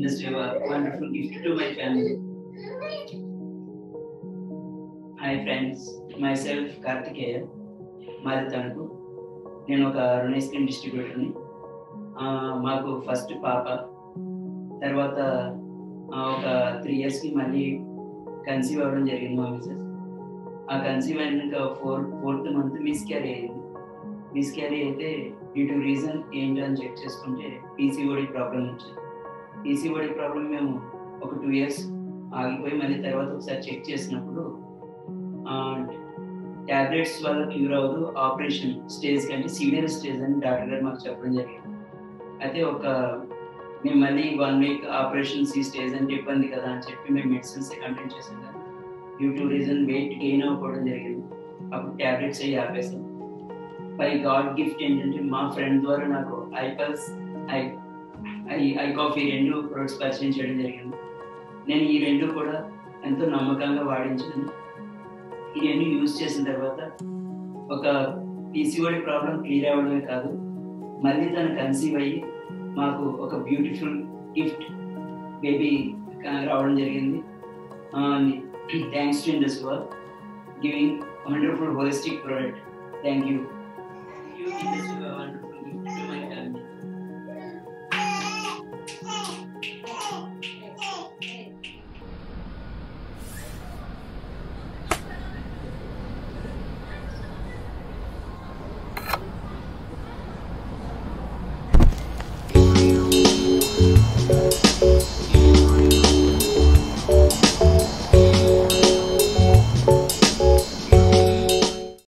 industry a wonderful gift to my family. Hi friends myself Karthikeya మాది తణుకు నేను ఒక రుణ ఐస్ క్రీమ్ డిస్ట్రిబ్యూటర్ని మాకు ఫస్ట్ పాప తర్వాత ఆ, ఒక త్రీ ఇయర్స్కి మళ్ళీ కన్సీవ్ అవ్వడం జరిగింది మా మిసెస్ ఆ కన్సీవ్ అయినాక four fourth month miscarry అయింది మిస్ క్యారీ అయితే డ్యూ టు రీజన్ ఏంటని చెక్ చేసుకుంటే పీసీఓడి ప్రాబ్లం వచ్చింది పీసీఓడి ప్రాబ్లం మేము ఒక టూ ఇయర్స్ ఆగిపోయి మళ్ళీ తర్వాత ఒకసారి చెక్ చేసినప్పుడు టాబ్లెట్స్ వల్ల క్యూర్ అవ్వదు ఆపరేషన్ స్టేజ్ కంటే సీనియర్ స్టేజ్ అని డాక్టర్ గారు మాకు చెప్పడం జరిగింది అయితే ఒక మేము మళ్ళీ వన్ వీక్ ఆపరేషన్స్ ఈ స్టేజ్ అంటే ఇబ్బంది కదా అని చెప్పి మేము మెడిసిన్స్ కంటిన్యూ చేసాం కదా due to reason weight gain అవ్వకపోవడం జరిగింది అప్పుడు టాబ్లెట్స్ అయ్యి ఆపేసాం బై గాడ్ గిఫ్ట్ ఏంటంటే మా ఫ్రెండ్ ద్వారా నాకు iPulse I I I coffee రెండు ప్రొడక్ట్స్ పరిచయం చేయడం జరిగింది నేను ఈ రెండు కూడా ఎంతో నమ్మకంగా వాడించాను ఈ రెండు యూజ్ చేసిన తర్వాత ఒక పీసీఓడి ప్రాబ్లం క్లియర్ అవ్వడమే కాదు మళ్ళీ తను కన్సీవ్ అయ్యి మాకు ఒక బ్యూటిఫుల్ గిఫ్ట్ బేబీ రావడం జరిగింది థ్యాంక్స్ టు ఇండస్ వర్ giving wonderful holistic product thank you wonderful gift to my